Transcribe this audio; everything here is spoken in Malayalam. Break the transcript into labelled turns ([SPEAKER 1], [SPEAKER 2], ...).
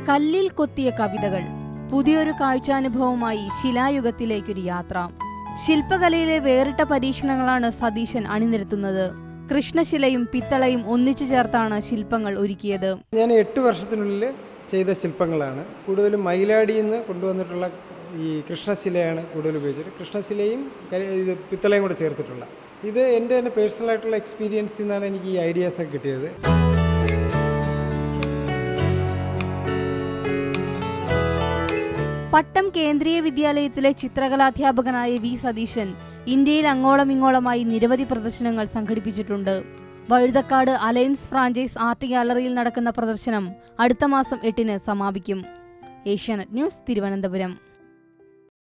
[SPEAKER 1] കല്ലിൽ കൊത്തിയ കവിതകൾ പുതിയൊരു കാഴ്ചാനുഭവമായി ശിലായുഗത്തിലേക്കൊരു യാത്ര ശില്പകലയിലെ വേറിട്ട പരീക്ഷണങ്ങളാണ് സതീശൻ അണിനിരത്തുന്നത് കൃഷ്ണശിലയും പിത്തളയും ഒന്നിച്ചു ചേർത്താണ് ശില്പങ്ങൾ ഒരുക്കിയത്
[SPEAKER 2] ഞാൻ എട്ട് വർഷത്തിനുള്ളിൽ ചെയ്ത ശില്പങ്ങളാണ് കൂടുതലും മയിലാടിയിൽ നിന്ന് കൊണ്ടുവന്നിട്ടുള്ള ഈ കൃഷ്ണശിലയാണ് കൂടുതൽ ഉപയോഗിച്ചത് കൃഷ്ണശിലയും കരി- ഇത് പിത്തളയും കൂടെ ചേർത്തിട്ടുള്ള ഇത് എൻ്റെ തന്നെ പേഴ്സണലായിട്ടുള്ള എക്സ്പീരിയൻസിൽ നിന്നാണ് എനിക്ക് ഈ ഐഡിയാസ് ഒക്കെ കിട്ടിയത്
[SPEAKER 1] പട്ടം കേന്ദ്രീയ വിദ്യാലയത്തിലെ ചിത്രകലാധ്യാപകനായ വി സതീശൻ ഇന്ത്യയിൽ അങ്ങോളം ഇങ്ങോളമായി നിരവധി പ്രദർശനങ്ങൾ സംഘടിപ്പിച്ചിട്ടുണ്ട് വഴുതക്കാട് അലയൻസ് ഫ്രാഞ്ചൈസ് ആർട്ട് ഗാലറിയിൽ നടക്കുന്ന പ്രദർശനം അടുത്ത മാസം എട്ടിന് സമാപിക്കും ഏഷ്യാനെറ്റ് ന്യൂസ് തിരുവനന്തപുരം